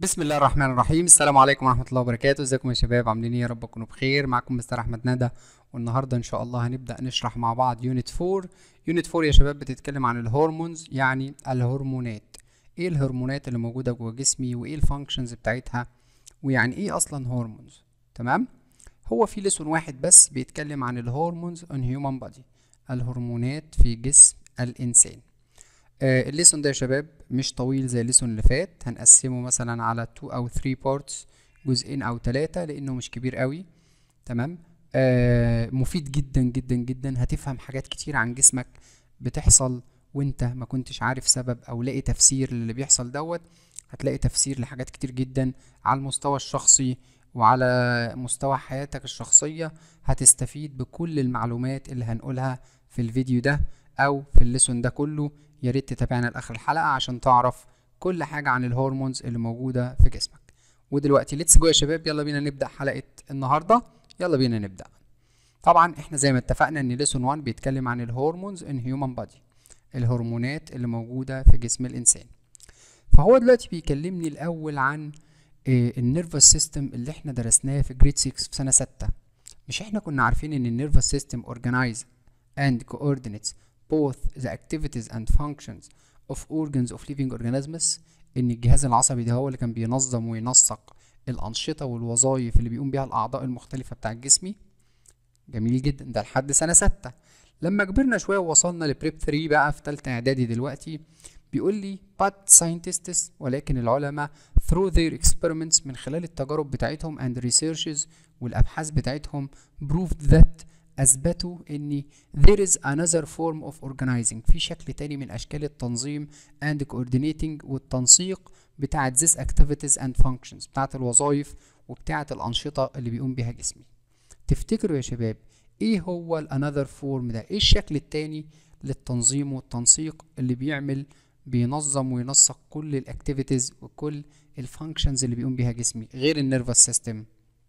بسم الله الرحمن الرحيم السلام عليكم ورحمة الله وبركاته ازيكم يا شباب عاملين ايه يا رب تكونوا بخير معاكم مستر احمد ندى والنهارده ان شاء الله هنبدأ نشرح مع بعض يونت 4 يونت 4 يا شباب بتتكلم عن الهرمونز يعني الهرمونات ايه الهرمونات اللي موجودة جوه جسمي وايه الفانكشنز بتاعتها ويعني ايه اصلا هرمونز تمام هو في ليسون واحد بس بيتكلم عن الهرمونز on human body الهرمونات في جسم الانسان آه الليسون ده يا شباب مش طويل زي الليسون اللي فات هنقسمه مثلا على 2 او 3 بارتس جزئين او ثلاثة لانه مش كبير قوي تمام آه مفيد جدا جدا جدا هتفهم حاجات كتير عن جسمك بتحصل وانت ما كنتش عارف سبب او لاقي تفسير للي بيحصل دوت هتلاقي تفسير لحاجات كتير جدا على المستوى الشخصي وعلى مستوى حياتك الشخصية هتستفيد بكل المعلومات اللي هنقولها في الفيديو ده او في الليسون ده كله يا ريت تتابعنا لاخر الحلقه عشان تعرف كل حاجه عن الهرمونز اللي موجوده في جسمك ودلوقتي ليتس جو يا شباب يلا بينا نبدا حلقه النهارده يلا بينا نبدا طبعا احنا زي ما اتفقنا ان ليسون 1 بيتكلم عن الهرمونز ان هيومن بادي الهرمونات اللي موجوده في جسم الانسان فهو دلوقتي بيكلمني الاول عن النيرفس سيستم اللي احنا درسناه في جريد 6 في سنه 6 مش احنا كنا عارفين ان النيرفس سيستم organize and coordinates both the activities and functions of organs of living organisms ان الجهاز العصبي ده هو اللي كان بينظم وينسق الانشطه والوظائف اللي بيقوم بيها الاعضاء المختلفه بتاع الجسم جميل جدا ده لحد سنه ستة لما كبرنا شويه ووصلنا لبريب 3 بقى في ثالثه اعدادي دلوقتي بيقول لي but scientists ولكن العلماء through their experiments من خلال التجارب بتاعتهم and researches والابحاث بتاعتهم proved that اثبتوا ان there is another form of organizing في شكل تاني من اشكال التنظيم and coordinating والتنسيق بتاعه this activities and functions بتاعه الوظائف وبتاعه الانشطه اللي بيقوم بيها جسمي تفتكروا يا شباب ايه هو ال another form ده ايه الشكل التاني للتنظيم والتنسيق اللي بيعمل بينظم وينسق كل الاكتيفيتيز وكل الفانكشنز اللي بيقوم بيها جسمي غير النيرفس سيستم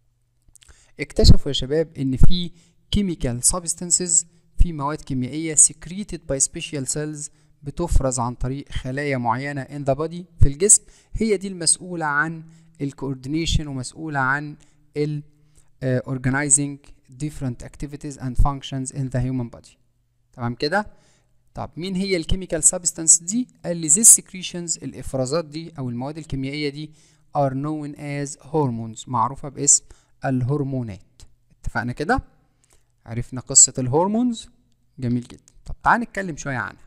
اكتشفوا يا شباب ان في chemical substances في مواد كيميائية secreted by special cells بتفرز عن طريق خلايا معينة in the body في الجسم هي دي المسؤولة عن ال coordination ومسؤولة عن ال uh, organizing different activities and functions in the human body تمام كده طب مين هي الكيميكال سبستانس دي قال لي these secretions الافرازات دي او المواد الكيميائية دي are known as hormones معروفة باسم الهرمونات اتفقنا كده عرفنا قصة الهرمونز جميل جدا طب تعال نتكلم شوية عنها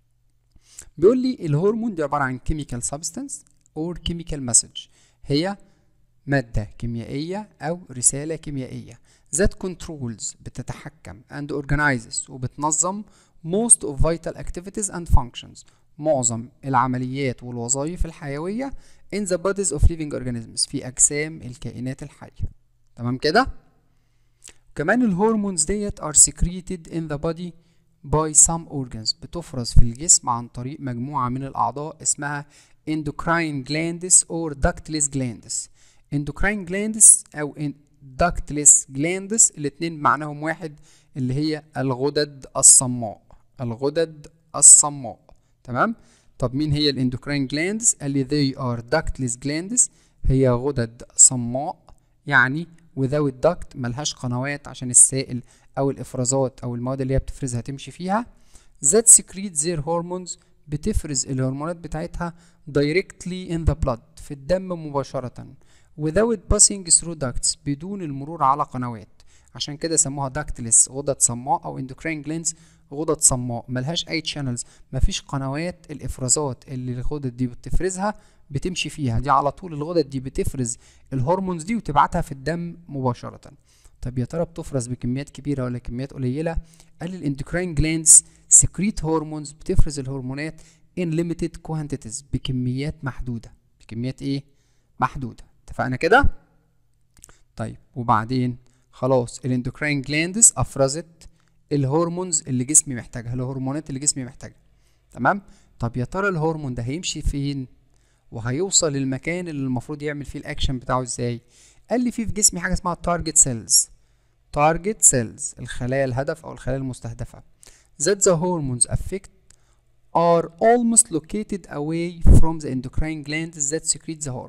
بيقول لي الهرمون دي عبارة عن chemical substance or chemical message هي مادة كيميائية أو رسالة كيميائية that controls بتتحكم and organizes وبتنظم most of vital activities and functions معظم العمليات والوظائف الحيوية in the bodies of living organisms في أجسام الكائنات الحية تمام كده؟ كمان الهرمونز ديت are secreted in the body by some organs بتفرز في الجسم عن طريق مجموعة من الأعضاء اسمها endocrine glands or ductless glands endocrine glands أو ductless glands الاتنين معناهم واحد اللي هي الغدد الصماء الغدد الصماء تمام طب مين هي الاندوكراين جلاندز قال لي they are ductless glands هي غدد صماء يعني without duct ملهاش قنوات عشان السائل او الافرازات او المواد اللي هي بتفرزها تمشي فيها that secrete their hormones بتفرز الهرمونات بتاعتها directly in the blood في الدم مباشرة without passing through ducts بدون المرور على قنوات عشان كده سموها ductless غدد صماء او endocrine glands غدد صماء ملهاش اي channels مفيش قنوات الافرازات اللي الغدد دي بتفرزها بتمشي فيها دي على طول الغدد دي بتفرز الهرمونز دي وتبعتها في الدم مباشرة طب يا ترى بتفرز بكميات كبيرة ولا كميات قليلة قال الاندوكراين جلاندز سكريت هرمونز بتفرز الهرمونات in limited quantities بكميات محدودة بكميات ايه محدودة اتفقنا كده طيب وبعدين خلاص الاندوكراين جلاندز افرزت الهرمونز اللي جسمي محتاجها الهرمونات اللي جسمي محتاجها تمام طب يا ترى الهرمون ده هيمشي فين وهيوصل للمكان اللي المفروض يعمل فيه الاكشن بتاعه ازاي قال لي في في جسمي حاجه اسمها تارجت سيلز تارجت سيلز الخلايا الهدف او الخلايا المستهدفه that the hormones affect are almost located away from the endocrine glands that secrete the hormone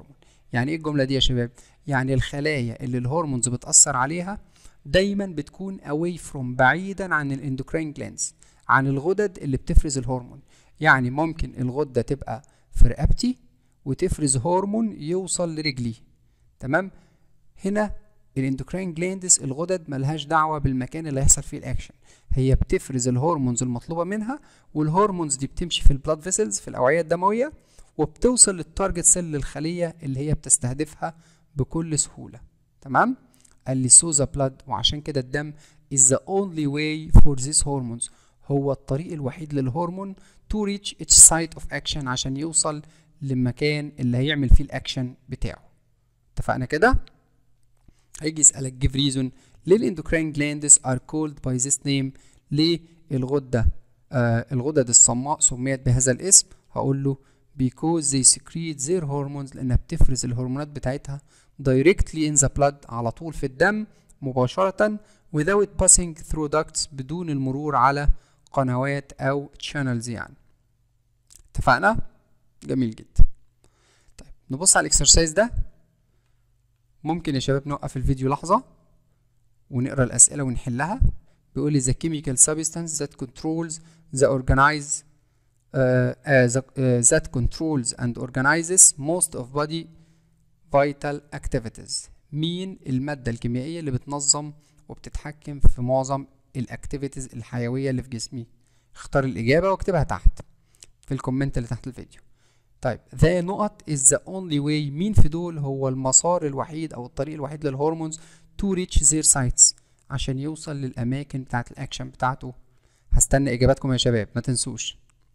يعني ايه الجمله دي يا شباب يعني الخلايا اللي الهرمونز بتاثر عليها دايما بتكون away from بعيدا عن الاندوكراين جلاندز عن الغدد اللي بتفرز الهرمون يعني ممكن الغده تبقى في رقبتي وتفرز هرمون يوصل لرجلي تمام هنا الاندوكراين جلاندز الغدد ملهاش دعوه بالمكان اللي هيحصل فيه الاكشن هي بتفرز الهرمونز المطلوبه منها والهرمونز دي بتمشي في البلاد فيسلز في الاوعيه الدمويه وبتوصل للتارجت سيل للخليه اللي هي بتستهدفها بكل سهوله تمام قال لي سوزا بلاد وعشان كده الدم is the only way for these hormones هو الطريق الوحيد للهرمون to reach its site of action عشان يوصل للمكان اللي هيعمل فيه الاكشن بتاعه اتفقنا كده هيجي يسألك give reason ليه الاندوكراين glands are called by this name ليه الغدة آه الغدد الصماء سميت بهذا الاسم هقول له because they secrete their hormones لأنها بتفرز الهرمونات بتاعتها directly in the blood على طول في الدم مباشرة without passing through ducts بدون المرور على قنوات أو channels يعني اتفقنا؟ جميل جدا طيب نبص على الاكسرسايز ده ممكن يا شباب نوقف الفيديو لحظة ونقرا الأسئلة ونحلها بيقول لي the chemical substance that controls the organize uh, uh, the, uh, that controls and organizes most of body vital activities مين المادة الكيميائية اللي بتنظم وبتتحكم في معظم الاكتيفيتيز الحيوية اللي في جسمي اختار الإجابة واكتبها تحت في الكومنت اللي تحت الفيديو طيب the نقط is the only way مين في دول هو المسار الوحيد او الطريق الوحيد للهرمونز to reach their sites عشان يوصل للاماكن بتاعت الاكشن بتاعته هستنى اجاباتكم يا شباب ما تنسوش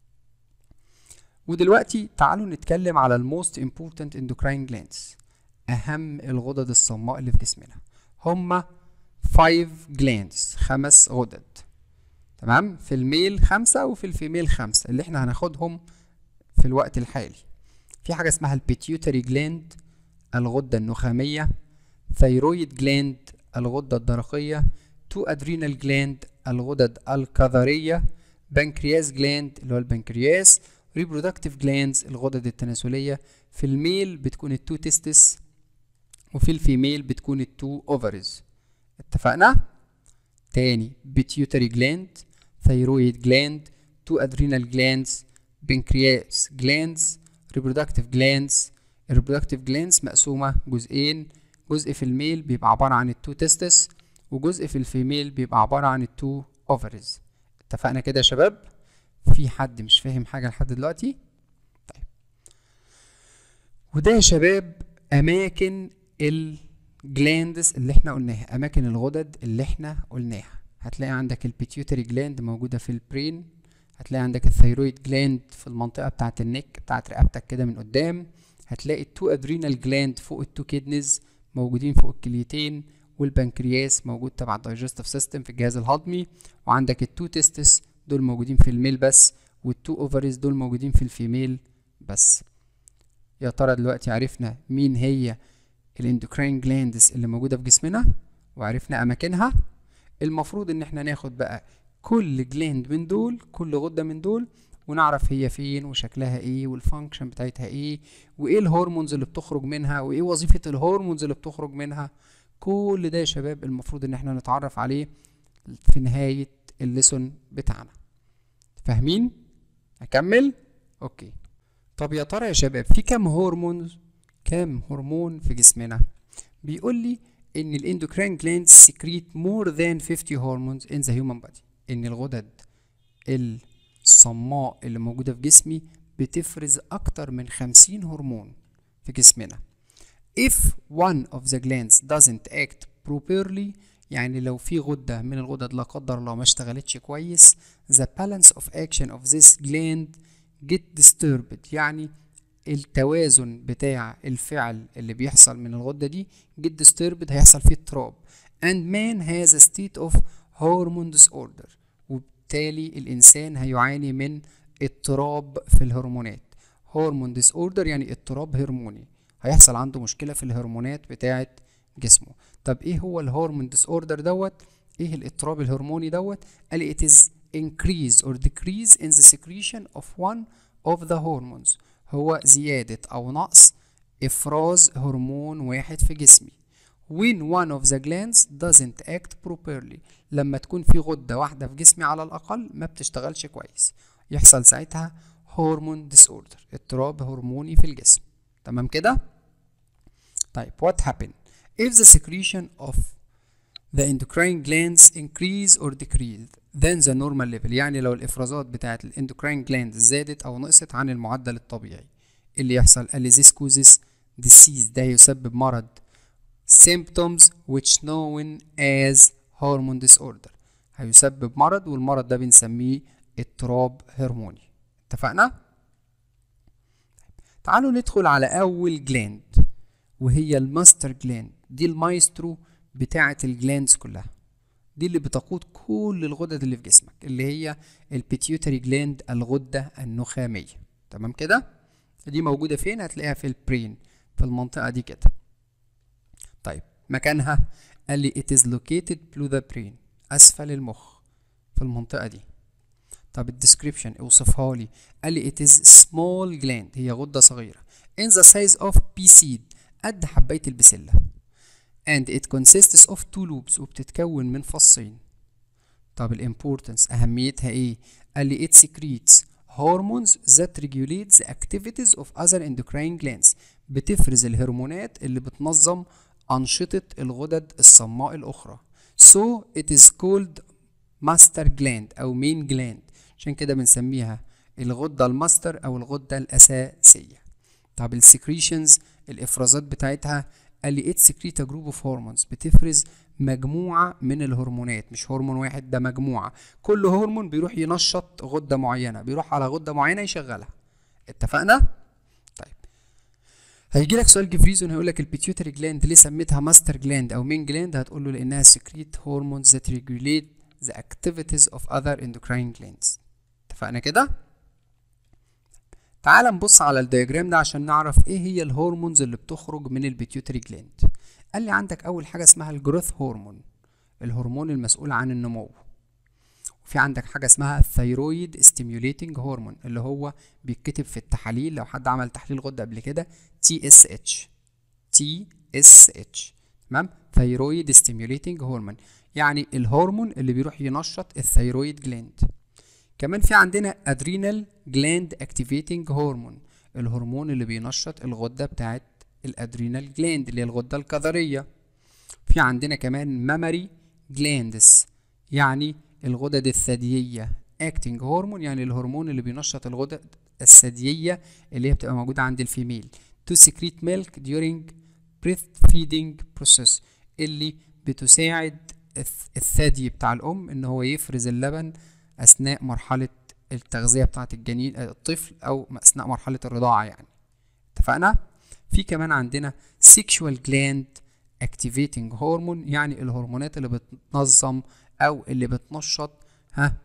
ودلوقتي تعالوا نتكلم على الموست important endocrine glands اهم الغدد الصماء اللي في جسمنا هما 5 glands خمس غدد تمام في الميل خمسة وفي الفيميل خمسة اللي احنا هناخدهم في الوقت الحالي في حاجة اسمها البيتيوتري جلاند الغدة النخامية ثيرويد جلاند الغدة الدرقية تو ادرينال جلاند الغدد الكظرية بنكرياس جلاند اللي هو البنكرياس ريبرودكتيف جلاندز الغدد التناسلية في الميل بتكون التو تستس وفي الفيميل بتكون التو اوفرز اتفقنا تاني بيتيوتري جلاند ثيرويد جلاند تو ادرينال جلاندز بنكرياس جلاندز reproductive glands الريبرودكتيف جلاندز مقسومة جزئين جزء في الميل بيبقى عبارة عن التو تستس وجزء في الفيميل بيبقى عبارة عن التو اوفرز اتفقنا كده يا شباب في حد مش فاهم حاجة لحد دلوقتي طيب وده يا شباب أماكن الجلاندز اللي احنا قلناها أماكن الغدد اللي احنا قلناها هتلاقي عندك البيتيوتري جلاند موجودة في البرين هتلاقي عندك الثيرويد جلاند في المنطقة بتاعة النك بتاعة رقبتك كده من قدام هتلاقي التو ادرينال جلاند فوق التو كيدنز موجودين فوق الكليتين والبنكرياس موجود تبع الدايجستيف سيستم في الجهاز الهضمي وعندك التو تستس دول موجودين في الميل بس والتو اوفريز دول موجودين في الفيميل بس يا ترى دلوقتي عرفنا مين هي الاندوكراين جلاندز اللي موجودة في جسمنا وعرفنا اماكنها المفروض ان احنا ناخد بقى كل جلاند من دول كل غده من دول ونعرف هي فين وشكلها ايه والفانكشن بتاعتها ايه وايه الهرمونز اللي بتخرج منها وايه وظيفه الهرمونز اللي بتخرج منها كل ده يا شباب المفروض ان احنا نتعرف عليه في نهايه الليسون بتاعنا فاهمين اكمل اوكي طب يا ترى يا شباب في كام هرمونز كام هرمون في جسمنا بيقول لي ان الاندوكراين جلاندز سكريت مور ذان 50 هرمونز ان ذا هيومن بادي ان الغدد الصماء اللي موجودة في جسمي بتفرز أكتر من خمسين هرمون في جسمنا if one of the glands doesn't act properly يعني لو في غدة من الغدد لا قدر الله ما اشتغلتش كويس the balance of action of this gland get disturbed يعني التوازن بتاع الفعل اللي بيحصل من الغدة دي get disturbed هيحصل فيه اضطراب and man has a state of hormone disorder وبالتالي الإنسان هيعاني من اضطراب في الهرمونات هرمون ديس اوردر يعني اضطراب هرموني هيحصل عنده مشكلة في الهرمونات بتاعة جسمه طب ايه هو الهرمون ديس اوردر دوت ايه الاضطراب الهرموني دوت قال it is increase or decrease in the secretion of one of the hormones هو زيادة أو نقص افراز هرمون واحد في جسمي when one of the glands doesn't act properly لما تكون في غدة واحدة في جسمي على الأقل ما بتشتغلش كويس يحصل ساعتها هرمون disorder اضطراب هرموني في الجسم تمام كده طيب what happen if the secretion of the endocrine glands increase or decrease than the normal level يعني لو الافرازات بتاعه الاندوكراين glands زادت او نقصت عن المعدل الطبيعي اللي يحصل قال لي this causes disease ده يسبب مرض symptoms which known as hormone disorder هيسبب مرض والمرض ده بنسميه اضطراب هرموني اتفقنا تعالوا ندخل على اول جلاند وهي الماستر جلاند دي المايسترو بتاعه الجلاندز كلها دي اللي بتقود كل الغدد اللي في جسمك اللي هي البيتيوتري جلاند الغده النخاميه تمام كده دي موجوده فين هتلاقيها في البرين في المنطقه دي كده طيب مكانها قال لي it is located below the brain اسفل المخ في المنطقه دي طب الديسكريبشن اوصفها لي قال لي it is small gland هي غده صغيره in the size of pea seed قد حبايه البسله and it consists of two lobes وبتتكون من فصين طب الامبورتنس اهميتها ايه قال لي it secretes hormones that regulate the activities of other endocrine glands بتفرز الهرمونات اللي بتنظم أنشطة الغدد الصماء الأخرى so it is called master gland أو main gland عشان كده بنسميها الغدة الماستر أو الغدة الأساسية طب السكريشنز الإفرازات بتاعتها قال لي it secrete a group of hormones بتفرز مجموعة من الهرمونات مش هرمون واحد ده مجموعة كل هرمون بيروح ينشط غدة معينة بيروح على غدة معينة يشغلها اتفقنا؟ طيب هيجي لك سؤال جفريزون هيقول لك البيتيوتري جلاند ليه سميتها ماستر جلاند او مين جلاند هتقول له لانها سكريت هرمونز that regulate the activities of other endocrine glands اتفقنا كده؟ تعال نبص على الدياجرام ده عشان نعرف ايه هي الهرمونز اللي بتخرج من البيتيوتري جلاند قال لي عندك اول حاجه اسمها الجروث هرمون الهرمون المسؤول عن النمو وفي عندك حاجه اسمها الثيرويد ستيميوليتنج هرمون اللي هو بيتكتب في التحاليل لو حد عمل تحليل غده قبل كده تي اس اتش تي اس اتش تمام ثيرويد ستيميوليتنج هرمون يعني الهرمون اللي بيروح ينشط الثيرويد جلاند كمان في عندنا ادرينال جلاند اكتيفيتنج هرمون الهرمون اللي بينشط الغده بتاعت الادرينال جلاند اللي هي الغده الكظريه في عندنا كمان مامري جلاندس يعني الغدد الثدييه اكتنج هرمون يعني الهرمون اللي بينشط الغدد الثدييه اللي هي بتبقى موجوده عند الفيميل تو سكريت ميلك during breast feeding process اللي بتساعد الثدي بتاع الام ان هو يفرز اللبن اثناء مرحله التغذيه بتاعه الجنين الطفل او اثناء مرحله الرضاعه يعني اتفقنا في كمان عندنا sexual gland activating hormone يعني الهرمونات اللي بتنظم او اللي بتنشط ها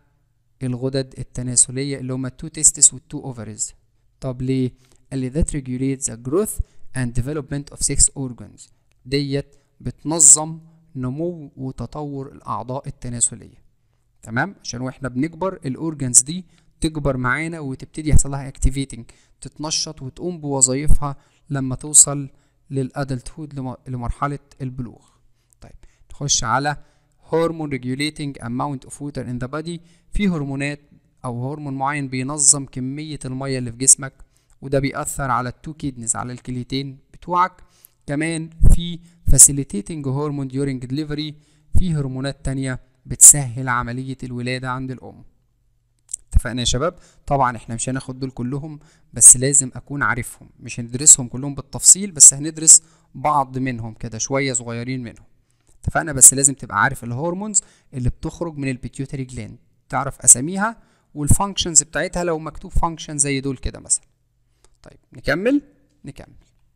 الغدد التناسليه اللي هما التو تيستس والتو اوفرز طب ليه قال لي that regulates the growth and development of sex organs ديت بتنظم نمو وتطور الاعضاء التناسليه تمام عشان واحنا بنكبر الاورجنز دي تكبر معانا وتبتدي يحصل لها اكتيفيتنج تتنشط وتقوم بوظائفها لما توصل للادلتهود لمرحله البلوغ طيب نخش على هرمون ريجوليتنج اماونت اوف ووتر ان ذا بادي في هرمونات او هرمون معين بينظم كميه الميه اللي في جسمك وده بيأثر على التو كيدنز على الكليتين بتوعك كمان في فاسيليتيتنج هرمون during delivery في هرمونات تانية بتسهل عملية الولادة عند الأم اتفقنا يا شباب طبعا احنا مش هناخد دول كلهم بس لازم اكون عارفهم مش هندرسهم كلهم بالتفصيل بس هندرس بعض منهم كده شوية صغيرين منهم اتفقنا بس لازم تبقى عارف الهرمونز اللي بتخرج من البيتيوتري جلاند تعرف اساميها والفانكشنز بتاعتها لو مكتوب فانكشن زي دول كده مثلا طيب نكمل نكمل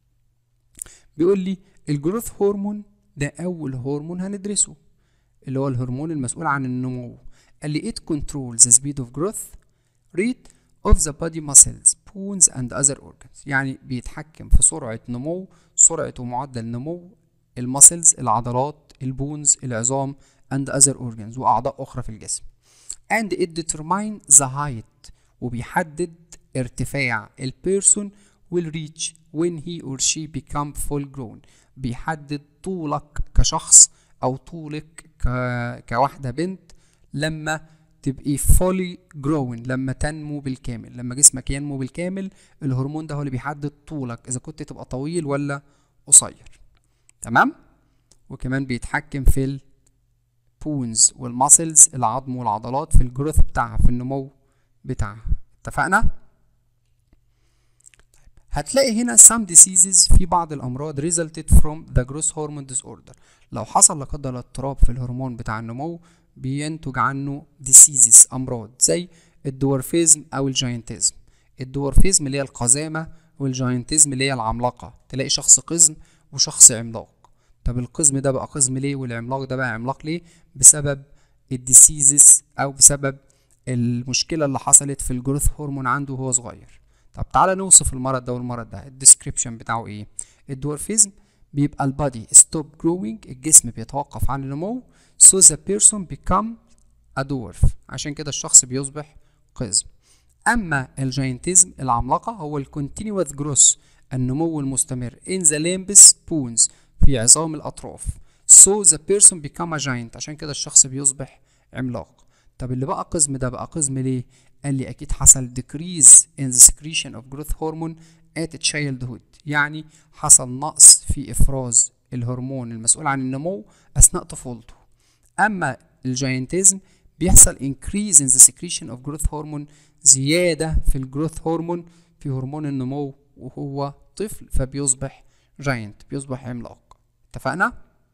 بيقول لي الجروث هرمون ده اول هرمون هندرسه اللي هو الهرمون المسؤول عن النمو قال لي it controls the speed of growth rate of the body muscles bones and other organs يعني بيتحكم في سرعة نمو سرعة ومعدل نمو المسلز العضلات البونز العظام and other organs وأعضاء أخرى في الجسم and it determine the height وبيحدد ارتفاع البيرسون will reach when he or she become full grown بيحدد طولك كشخص او طولك ك... كواحدة بنت لما تبقي fully growing لما تنمو بالكامل لما جسمك ينمو بالكامل الهرمون ده هو اللي بيحدد طولك اذا كنت تبقى طويل ولا قصير تمام وكمان بيتحكم في البونز والماسلز العظم والعضلات في الجروث بتاعها في النمو بتاعها اتفقنا هتلاقي هنا some diseases في بعض الأمراض resulted from the growth hormone disorder لو حصل لا قدر الله اضطراب في الهرمون بتاع النمو بينتج عنه diseases أمراض زي الدورفيزم أو الجاينتيزم الدورفيزم اللي هي القزامة والجاينتيزم اللي هي العملاقة تلاقي شخص قزم وشخص عملاق طب القزم ده بقى قزم ليه والعملاق ده بقى عملاق ليه بسبب الديسيزز أو بسبب المشكلة اللي حصلت في الجروث هرمون عنده وهو صغير طب تعالى نوصف المرض ده والمرض ده الديسكريبشن بتاعه ايه الدورفيزم بيبقى البادي ستوب جروينج الجسم بيتوقف عن النمو so the person become a dwarf عشان كده الشخص بيصبح قزم اما الجاينتيزم العملاقه هو الكونتينوس جروث النمو المستمر in the limbs bones في عظام الاطراف so the person become a giant عشان كده الشخص بيصبح عملاق طب اللي بقى قزم ده بقى قزم ليه قال لي اكيد حصل decrease in the secretion of growth hormone at childhood يعني حصل نقص في افراز الهرمون المسؤول عن النمو اثناء طفولته اما الجاينتيزم بيحصل increase in the secretion of growth hormone زيادة في الجروث هرمون في هرمون النمو وهو طفل فبيصبح جاينت بيصبح عملاق اتفقنا؟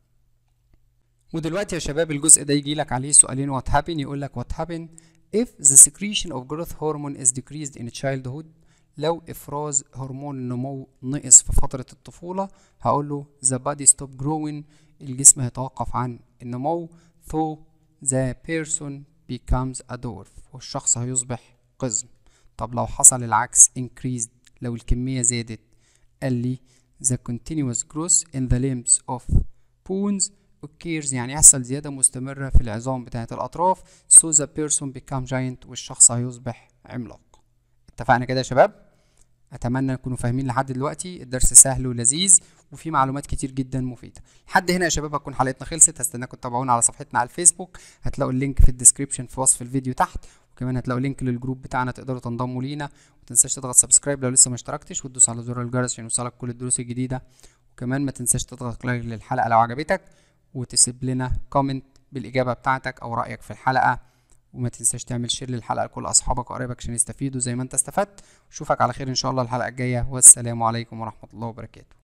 ودلوقتي يا شباب الجزء ده يجي لك عليه سؤالين what happen يقول لك what happen if the secretion of growth hormone is decreased in childhood لو افراز هرمون النمو نقص في فترة الطفولة هقول له the body stop growing الجسم هيتوقف عن النمو so the person becomes a dwarf والشخص هيصبح قزم طب لو حصل العكس increased لو الكمية زادت قال لي the continuous growth in the limbs of bones occurs يعني يحصل زيادة مستمرة في العظام بتاعة الأطراف so the person become giant والشخص هيصبح عملاق اتفقنا كده يا شباب اتمنى تكونوا فاهمين لحد دلوقتي الدرس سهل ولذيذ وفيه معلومات كتير جدا مفيده لحد هنا يا شباب هتكون حلقتنا خلصت هستناكم تتابعونا على صفحتنا على الفيسبوك هتلاقوا اللينك في الديسكريبشن في وصف الفيديو تحت وكمان هتلاقوا لينك للجروب بتاعنا تقدروا تنضموا لينا ومتنساش تضغط سبسكرايب لو لسه ما اشتركتش وتدوس على زر الجرس عشان يوصلك كل الدروس الجديده وكمان ما تنساش تضغط لايك للحلقه لو عجبتك وتسيب لنا كومنت بالاجابه بتاعتك او رايك في الحلقه وما تنساش تعمل شير للحلقه لكل اصحابك وقرايبك عشان يستفيدوا زي ما انت استفدت اشوفك على خير ان شاء الله الحلقه الجايه والسلام عليكم ورحمه الله وبركاته